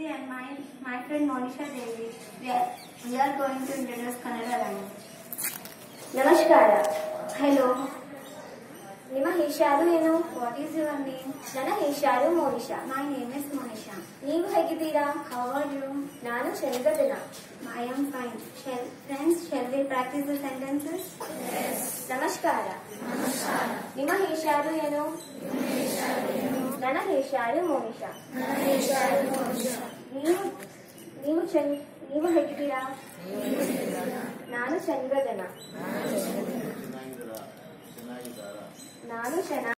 and my, my friend Monisha Devi. We are, we are going to introduce Kannada language. ನಮಸ್ಕಾರ Hello, ನಿಮ್ಮ ಹೆಸರು ಏನು what is your name? ನನ್ನ ಹೆಸರು Monisha My name is Monisha. ನೀವು ಹೇಗಿದ್ದೀರಾ How are you? ನಾನು ಶನಿಗದಿನ I am fine. Shall, friends, shall we practice the sentences? ನಮಸ್ಕಾರ ನಿಮ್ಮ ಹೆಸರು ಏನು ನನ್ನ ಹೆಸರು ಮೋನಿಶಾ ನೀವು ನೀವು ಶನಿ ನೀವು ಹೇಗಿದ್ದೀರಾ ನಾನು ಶನಿಗದನ ಚೆನ್ನಾಗಿದ್ದಾರಾ ಚೆನ್ನಾಗಿದ್ದಾರಾ ನಾನು ಚೆನ್ನಾಗಿ